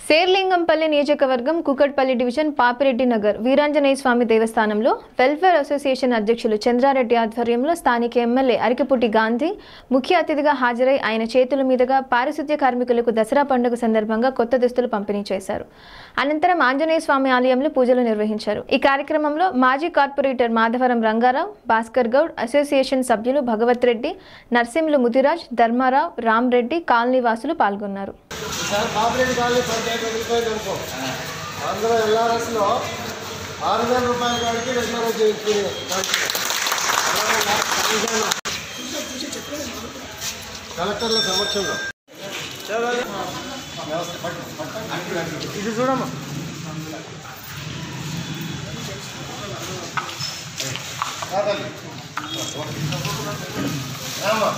శేర్లింగంపల్లి నియోజకవర్గం కుకట్పల్లి డివిజన్ పాపిరెడ్డి నగర్ వీరాంజనేయ స్వామి దేవస్థానంలో welfare association అధ్యక్షులు చంద్రారెడ్డి ఆధ్వర్యంలో స్థానిక ఎమ్మెల్యే అరికపుటి గాంధీ ముఖ్య అతిథిగా హాజరై ఆయన చేతుల మీదుగా పారిశుద్ధ్య కార్మికులకు దసరా పండుగ సందర్భంగా కొత్త దుస్తులు పంపిణీ చేశారు అనంతరం ఆంజనేయ స్వామి ఆలయంలో పూజలు నిర్వహించారు ఈ కార్యక్రమంలో మాజీ కార్పొరేటర్ మాధవరం రంగారావు భాస్కర్ గౌడ్ అసోసియేషన్ సభ్యులు భగవత్ రెడ్డి నర్సింలు ముదిరాజ్ ధర్మారావు రామ్ రెడ్డి కాలనీ వాసులు పాల్గొన్నారు ఈసారి పాపిరెడ్డి కాలనీ పంచాయతీ వదిలిపోయింది అనుకో అందులో ఎల్ఆర్ఎస్లో ఆరు వేల రూపాయల కాడికి రెగ్యులర్ చేయించుకునే కలెక్టర్ల సమక్షంలో ఇది చూడమ్మా కాదండి రామ్మా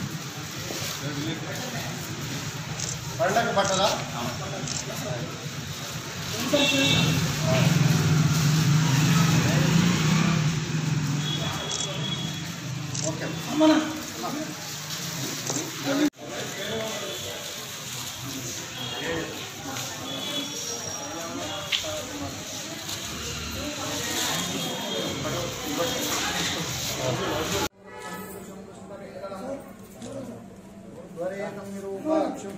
పండగ పట్టదా ఓకే వరేణం నిరూపాక్షం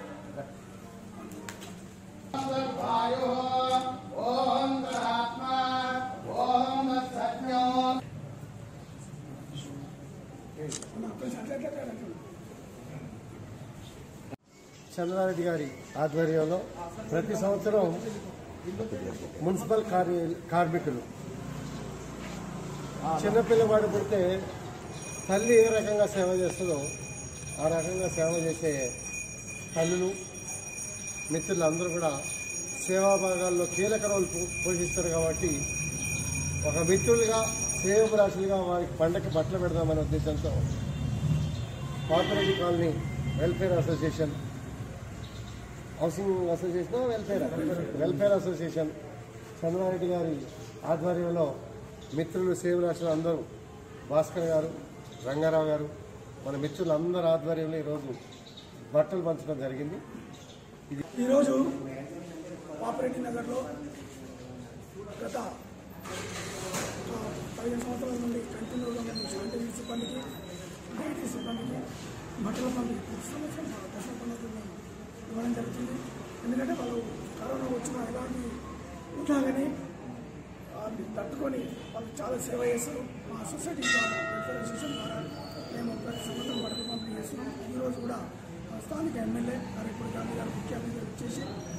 చంద్రారెడ్డి గారి ఆధ్వర్యంలో ప్రతి సంవత్సరం మున్సిపల్ కార్య కార్మికులు చిన్నపిల్లవాడు పుడితే తల్లి ఏ రకంగా సేవ చేస్తుందో ఆ రకంగా సేవ చేసే తల్లులు మిత్రులు అందరూ కూడా సేవా భాగాల్లో కీలక రోల్ పో- పోషిస్తారు కాబట్టి ఒక మిత్రులుగా సేవరాశులుగా వారికి పండగ బట్టలు పెడదామనే ఉద్దేశంతో corporate colony welfare association housing association welfare welfare association Chandrareddy గారి ఆధ్వర్యంలో మిత్రులు సేవరాశులు అందరూ భాస్కర్ గారు రంగారావు గారు మన మిత్రులు అందరి ఆధ్వర్యంలో ఈరోజు బట్టలు పంచడం జరిగింది ఈరోజు పాపరెడ్డి నగర్లో గత ఆ, పదిహేను సంవత్సరాల నుండి కంటిన్యూగా మేము శానిటరీ సిబ్బందికి ఐటీ సిబ్బందికి బట్టల పంపిణీ ప్రతి సంవత్సరం మా దశ పండుగ మేము ఇవ్వడం జరుగుతుంది ఎందుకంటే వాళ్ళు కరోనా వచ్చిన ఎలాంటి ఉన్నా కానీ వారిని తట్టుకొని వాళ్ళు చాలా సేవ చేస్తారు మా సొసైటీ ద్వారా వెల్ఫేర్ అసోసియేషన్ ద్వారా మేము ప్రతి సంవత్సరం బట్టలు పంపిణీ చేస్తున్నాం ఈరోజు కూడా ఆ స్థానిక ఎమ్మెల్యే గారు ఇప్పుడు గాంధీ గారు ముఖ్య అతిథిగా వచ్చేసి